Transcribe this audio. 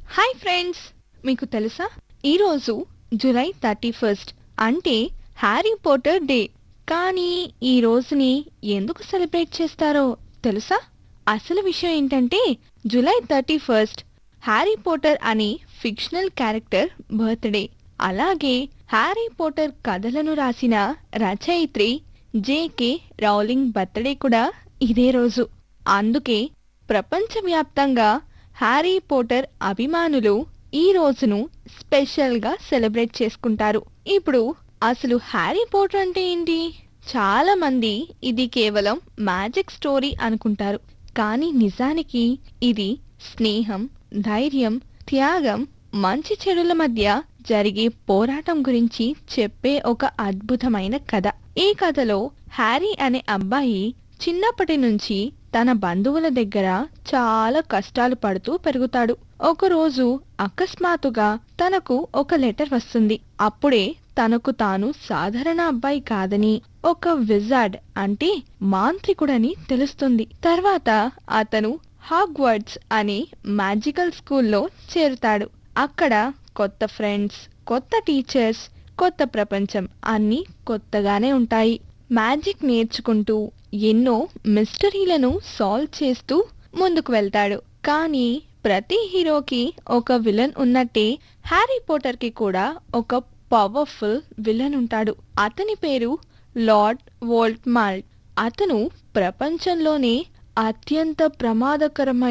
hi friends మీకు తెలుసా ఈరోజు జూలై థర్టీ ఫస్ట్ అంటే హ్యారీ పోటర్ డే కానీ ఈ రోజుని ఎందుకు సెలబ్రేట్ చేస్తారో తెలుసా అసలు విషయం ఏంటంటే July thirty first Harry Potter అనే ఫిక్షనల్ క్యారెక్టర్ బర్త్డే అలాగే హ్యారీ పోటర్ కథలను రాసిన రచయిత్రి జేకే రౌలింగ్ బర్త్డే కూడా ఇదే రోజు అందుకే ప్రపంచవ్యాప్తంగా హ్యారీ పోటర్ అభిమానులు ఈ రోజును స్పెషల్ గా సెలబ్రేట్ చేసుకుంటారు ఇప్పుడు అసలు హ్యారీ పోటర్ అంటే ఏంటి చాలా మంది ఇది కేవలం మ్యాజిక్ స్టోరీ అనుకుంటారు కానీ నిజానికి ఇది స్నేహం ధైర్యం త్యాగం మంచి చెడుల మధ్య జరిగే పోరాటం గురించి చెప్పే ఒక అద్భుతమైన కథ ఈ కథలో హ్యారీ అనే అబ్బాయి చిన్నప్పటి నుంచి తన బంధువుల దగ్గర చాలా కష్టాలు పడుతూ పెరుగుతాడు ఒకరోజు అకస్మాత్తుగా తనకు ఒక లెటర్ వస్తుంది అప్పుడే తనకు తాను సాధారణ అబ్బాయి కాదని ఒక విజార్డ్ అంటే మాంత్రికుడని తెలుస్తుంది తర్వాత అతను హాగ్వర్డ్స్ అనే మ్యాజికల్ స్కూల్లో చేరుతాడు అక్కడ కొత్త ఫ్రెండ్స్ కొత్త టీచర్స్ కొత్త ప్రపంచం అన్నీ కొత్తగానే ఉంటాయి మ్యాజిక్ నేర్చుకుంటూ ఎన్నో మిస్టరీలను సాల్వ్ చేస్తూ ముందుకు వెళ్తాడు కానీ ప్రతి హీరోకి ఒక విలన్ ఉన్నట్టే హ్యారీ పోటర్ కి కూడా ఒక పవర్ఫుల్ విలన్ ఉంటాడు అతని పేరు లార్డ్ వోల్ట్ మాల్ట్ అతను ప్రపంచంలోనే అత్యంత ప్రమాదకరమైన